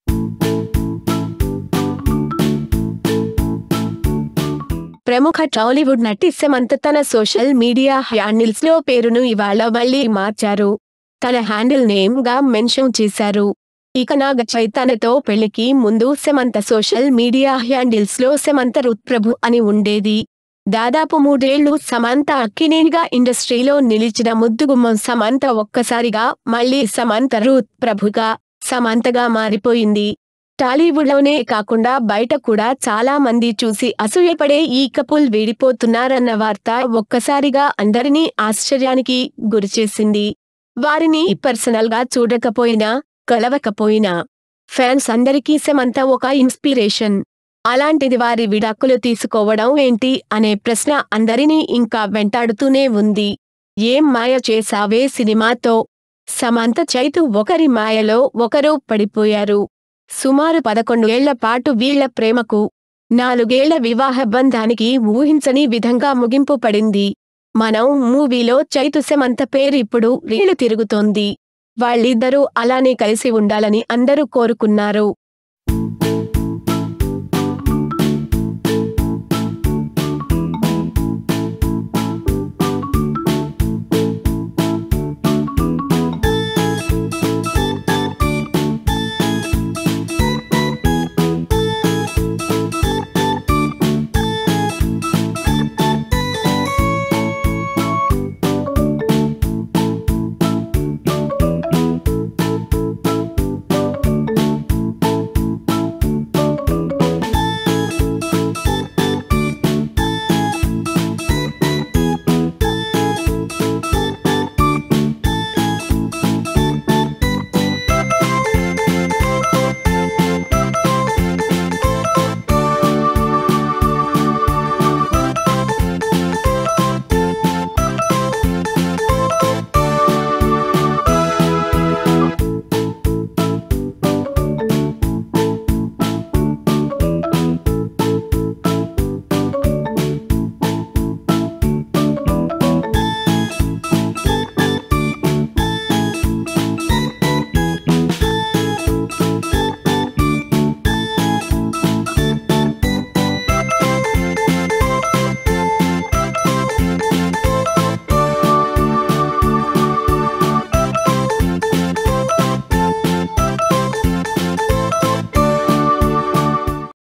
ప్రముఖ టాలీవుడ్ నటి సమంత తన సోషల్ మీడియా హ్యాండిల్స్ లో పేరును ఇవాళ మళ్ళీ మార్చారు తన హ్యాండిల్ నేమ్ గా మెన్షన్ చేశారు ఇక నాగ చైతన్యతో పెళ్లికి ముందు సమంత సోషల్ మీడియా హ్యాండిల్స్ లో సమంత రుత్ ప్రభు అని ఉండేది దాదాపు మూడేళ్లు సమంత అక్కినేనిగా ఇండస్ట్రీలో నిలిచిన ముద్దుగుమ్మం సమంత ఒక్కసారిగా మళ్ళీ సమంత రూత్ ప్రభుగా సమంతగా మారిపోయింది టాలీవుడ్ లోనే కాకుండా బయట కూడా చాలా మంది చూసి అసూయపడే ఈ కపుల్ వీడిపోతున్నారన్న వార్త ఒక్కసారిగా అందరినీ ఆశ్చర్యానికి గురిచేసింది వారిని పర్సనల్ గా చూడకపోయినా కలవకపోయినా ఫ్యాన్స్ అందరికీ సమంత ఒక ఇన్స్పిరేషన్ అలాంటిది వారి విడాకులు తీసుకోవడం ఏంటి అనే ప్రశ్న అందరినీ ఇంకా వెంటాడుతూనే ఉంది ఏం మాయ చేసావే సినిమాతో సమంత చైతు ఒకరి మాయలో ఒకరు పడిపోయారు సుమారు పదకొండు ఏళ్ల పాటు వీళ్ల ప్రేమకు నాలుగేళ్ల వివాహ బంధానికి ఊహించని విధంగా ముగింపు పడింది మనం మూవీలో చైతు సమంత పేరు ఇప్పుడు రీళ్లు తిరుగుతోంది వాళ్ళిద్దరూ అలానే కలిసి ఉండాలని అందరూ కోరుకున్నారు